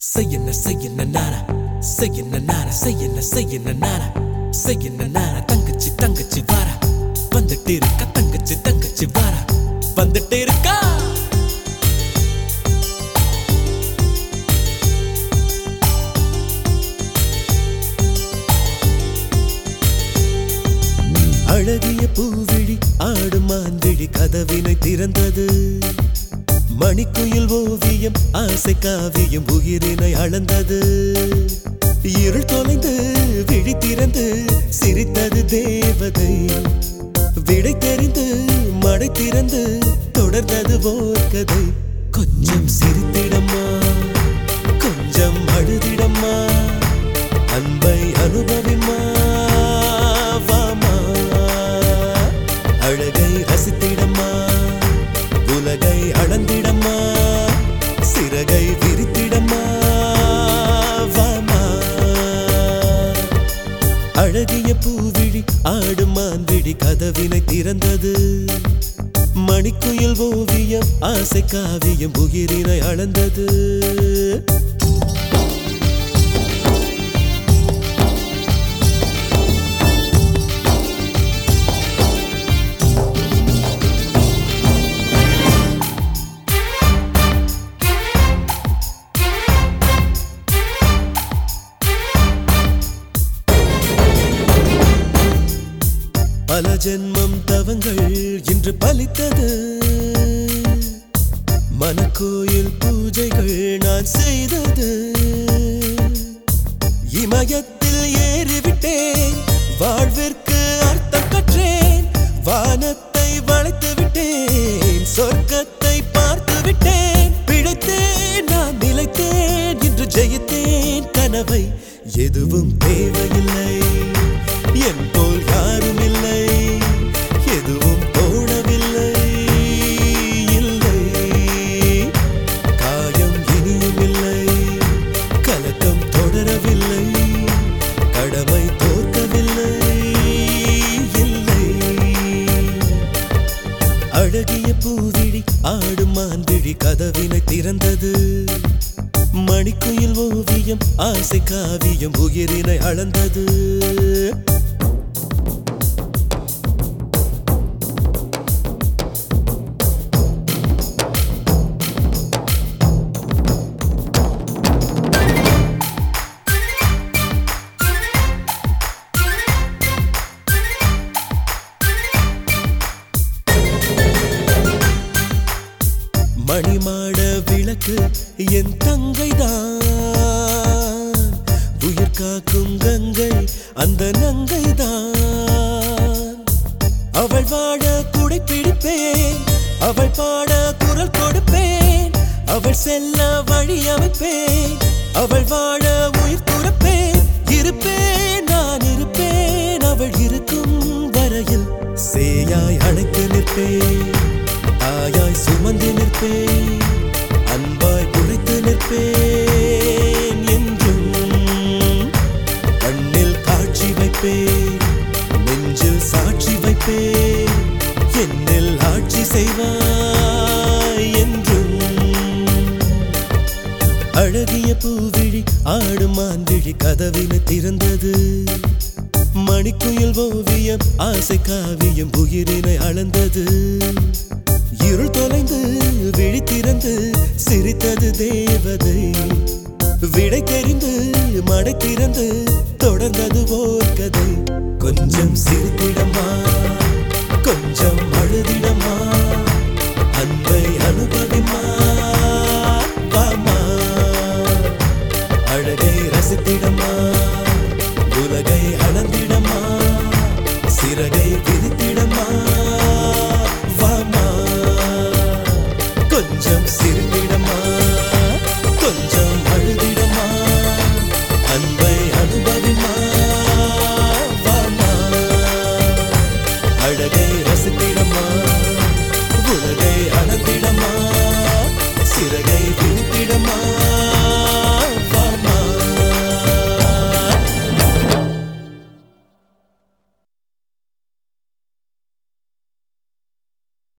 செய்யன செய்யன நானா செய்யன நானா செய்யன செய்யன நானா செய்யன நானா தங்கச்சி தங்கச்சி வாரா வந்துட்டு இருக்கா தங்கச்சி தங்கச்சி வாரா வந்துட்டு இருக்கா அழகிய பூவிழி ஆடும் மான்விழி கதவினை திறந்தது மணிக்குயில் ஓவியம் ஆசை காவியம் உயிரினை அளந்தது இருள் தொலைந்து விழி திறந்து சிரித்தது தேவதை விடை தெரிந்து மடை திறந்து தொடர்ந்தது ஓர் கதை கொஞ்சம் சிரித்திடம்மா கொஞ்சம் அழுதிடம்மா அன்பை அனுபவிமா வாமா அழகை ரசித்திடம்மா உலகை அளந்திடம்மா சிறகை விரித்திடம்மா வாமா அழகிய பூவிழி ஆடும் மான்விழி கதவினை திறந்தது மணிக்குயில் ஓவியம் ஆசை காவியம் உயிரினை அளந்தது பல ஜென்மம் தவங்கள் இன்று பலித்தது மனக்கோயில் பூஜைகள் நான் செய்தது இமயத்தில் ஏறிவிட்டேன் வாழ்விற்கு அர்த்தம் கற்றேன் வானத்தை வளைத்து விட்டேன் சொர்க்கத்தை பார்த்து விட்டேன் பிழைத்தேன் நான் நிலைத்தேன் இன்று ஜெயித்தேன் கனவை எதுவும் தேவையில்லை என் போல் யாரும் இல்லை எதுவும் தோணவில்லை இல்லை காயம் இனியும் இல்லை கலக்கம் தொடரவில்லை கடமை தோற்கவில்லை இல்லை அழகிய பூவிழி ஆடும் மான்விழி கதவினை திறந்தது மணிக்குயில் ஓவியம் ஆசை காவியம் உயிரினை அளந்தது மணிமாட விளக்கு என் தங்கைதான் உயிர் காக்கும் கங்கை அந்த நங்கைதான் அவள் வாழ குடை பிடிப்பேன் அவள் பாட குரல் கொடுப்பேன் அவள் செல்ல வழி அமைப்பேன் அவள் வாழ உயிர் துறப்பேன் இருப்பேன் நான் இருப்பேன் அவள் இருக்கும் வரையில் சேயாய் அழைத்து நிற்பேன் தாயாய் சுமந்து நிற்பேன் அன்பாய் குழைத்து நிற்பேன் என்றும் கண்ணில் காட்சி வைப்பேன் நெஞ்சில் சாட்சி வைப்பேன் என்னில் ஆட்சி செய்வாய் என்றும் அழகிய பூவிழி ஆடும் மான்விழி கதவினை திறந்தது மணிக்குயில் ஓவியம் ஆசை காவியம் உயிரினை அளந்தது இருள் தொலைந்து விழி திறந்து சிரித்தது தேவதை விடை தெரிந்து மடை திறந்து தொடர்ந்தது ஓர் கதை கொஞ்சம் சிரித்திடமா கொஞ்சம் அழுதிடமா அன்பை அனுபவிமா வாமா அழகை ரசித்திடமா உலகை அளந்திடமா சிறகை விரித்திடமா வாமா கொஞ்சம் சிரித்திடமா கொஞ்சம் அழுதிடமா அன்பை அனுபவிமா வாமா அழகை ரசித்திடமா உலகை அளந்திடமா சிறகை விரித்திடமா